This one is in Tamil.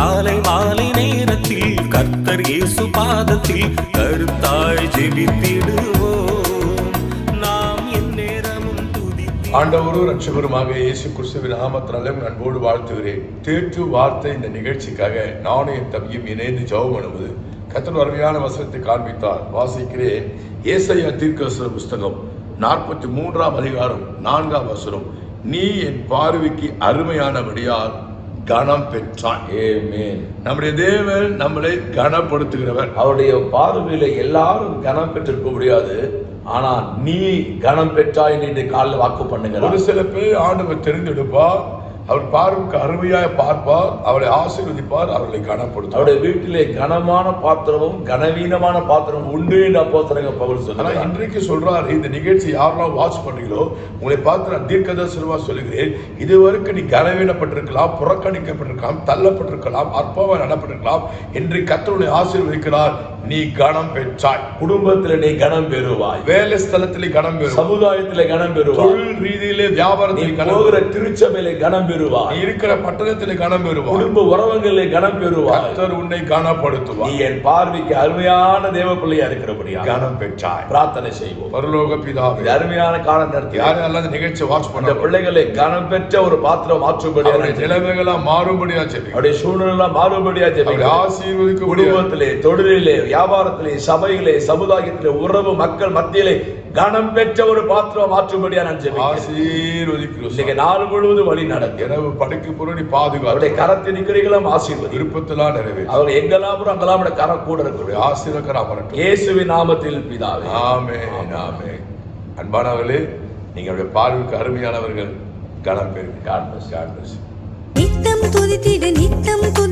காலை மாலை நேரத்தில் கர்த்தர் இயேசு பாதத்தில் கருத்தாய் ஜெபித்திடுவோம் நாம் எந்நேரமும் துதித்து ஆண்டவரும் ரட்சகருமாக இயேசு கிறிஸ்துவின் நாமத்தினாலும் அன்போடு வாழ்த்துகிறேன் தேற்று வார்த்தை இந்த நிகழ்ச்சிக்காக நானும் என் தம்பியும் இணைந்து ஜெபம் பண்ணுவது கத்தர் அருமையான வசனத்தை காண்பித்தார் வாசிக்கிறேன் ஏசையா தீர்க்கதரிசன புஸ்தகம் நாற்பத்தி மூன்றாம் அதிகாரம் நான்காம் வசனம் நீ என் பார்வைக்கு அருமையானபடியால் கனம் பெற்றான் ஆமென். நம்முடைய தேவன் நம்மளை கனப்படுத்துகிறவர் அவருடைய பார்வையில எல்லாரும் கனம் பெற்றிருக்க முடியாது ஆனா நீ கனம் பெற்றாய் என்று காலில் வாக்கு ஒரு பண்ணுகிறார் சில பேர் ஆண்டவர் தெரிந்தெடுப்பார் அவர் பார்வைக்கு அருமையாய் பார்ப்பார் அவரை ஆசீர்வதிப்பார் அவர்களை கனப்படுத்துவார் அவருடைய வீட்டிலே கனமான பாத்திரமும் கனவீனமான பாத்திரமும் உண்டு என்று அப்போஸ்தலங்க பவுல் ஆனா சொல்றார் இன்றைக்கு சொல்றாரு இந்த நிகழ்ச்சி யாரெல்லாம் வாட்ச் பண்றீங்களோ உங்களை பார்த்து நான் தீர்க்கதரிசனமா சொல்லுகிறேன் இதுவரைக்கும் நீ கனவீனப்பட்டிருக்கலாம் புறக்கணிக்கப்பட்டிருக்கலாம் தள்ளப்பட்டிருக்கலாம் அற்பமா நடப்பட்டிருக்கலாம் என்று கத்தருடைய ஆசீர்வதிக்கிறார் நீ கனம் பெற்றாய் குடும்பத்திலே நீ கனம் பெறுவாய் வேலை ஸ்தலத்திலே கனம் பெறுவாய் சமுதாயத்திலே கனம் பெறுவாய் தொழில் ரீதியிலே நீ வியாபாரத்தில் கனம் போகிற பெறுவாய். திருச்சபையிலே கனம் நீ பெறுவாய் இருக்கிற பட்டணத்திலே கனம் பெறுவாய் குடும்ப உறவுகளிலே கனம் பெறுவாய் கர்த்தர் உன்னை நீ கனப்படுத்துவார் என் பார்வைக்கு அருமையான தேவ பிள்ளையா இருக்கிறபடியா கனம் பெற்றாய் பிரார்த்தனை செய்வோம் பரலோக பிதாவே இது அருமையான காலம் நடத்தி யாரெல்லாம் இந்த நிகழ்ச்சி வாட்ச் அந்த பண்ண பிள்ளைகளை கனம் பெற்ற ஒரு பாத்திரம் மாற்றும்படியா அவருடைய நிலைமைகளா மாறும்படியா செவி அவருடைய சூழ்நிலை மாறுபடியா அவரை ஜெபிக்கிறோம். ஆசீர்வதிக்க குடும்பத்திலே தொழிலிலே வியாபாரத்திலே சபையிலே சமுதாயத்திலே உறவு மக்கள் மத்தியிலே கனம் பெற்ற ஒரு பாத்திரம் மாற்றும்படியா நான் ஜெபிக்கிறேன் ஆசீர்வதிக்கிறோம் இன்னைக்கு நாள் முழுவதும் வழி நடக்கும் இரவு படுக்கை புரணி பாதுகாப்பு அவருடைய கரத்தை நிற்கிறீங்களும் ஆசீர்வதி விருப்பத்தெல்லாம் நிறைவேறும் அவங்க எங்கெல்லாம் போறோம் அங்கெல்லாம் அவருடைய கரம் கூட இருக்கக்கூடிய ஆசீர்வக்கரா வரட்டும் இயேசுவின் நாமத்தில் பிதாவே ஆமே ஆமே அன்பானவர்களே நீங்களுடைய பார்வைக்கு அருமையானவர்கள் கனம் பெறுங்க God bless you. God bless you. நித்தம் துதித்திட நித்தம் துதி